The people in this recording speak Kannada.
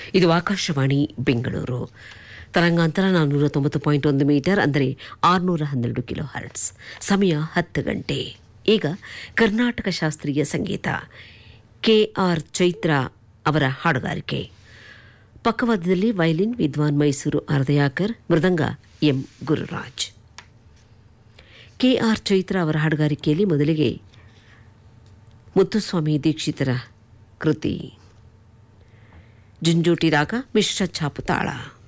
ಇದು ಆಕಾಶವಾಣಿ ಬೆಂಗಳೂರು ತರಂಗಾಂತರ ನಾನ್ನೂರ ತೊಂಬತ್ತು ಪಾಯಿಂಟ್ ಒಂದು ಮೀಟರ್ ಅಂದರೆ ಆರುನೂರ ಹನ್ನೆರಡು ಕಿಲೋ ಹರ್ಟ್ಸ್ ಸಮಯ ಹತ್ತು ಗಂಟೆ ಈಗ ಕರ್ನಾಟಕ ಶಾಸ್ತ್ರೀಯ ಸಂಗೀತ ಕೆ ಆರ್ ಚೈತ್ರ ಅವರ ಹಾಡುಗಾರಿಕೆ ಪಕ್ಕವಾದ್ಯದಲ್ಲಿ ವಯಲಿನ್ ವಿದ್ವಾನ್ ಮೈಸೂರು ಅರ್ಧಯಾಕರ್ ಮೃದಂಗ M Gururaj K R Chaitra ಅವರ ಹಾಡುಗಾರಿಕೆಯಲ್ಲಿ ಮೊದಲಿಗೆ ಮುತ್ತುಸ್ವಾಮಿ ದೀಕ್ಷಿತರ ಕೃತಿ ಜುಂಜೋಟಿ ರಾಗ ಮಿಶ್ರ ಛಾಪು ತಾಳ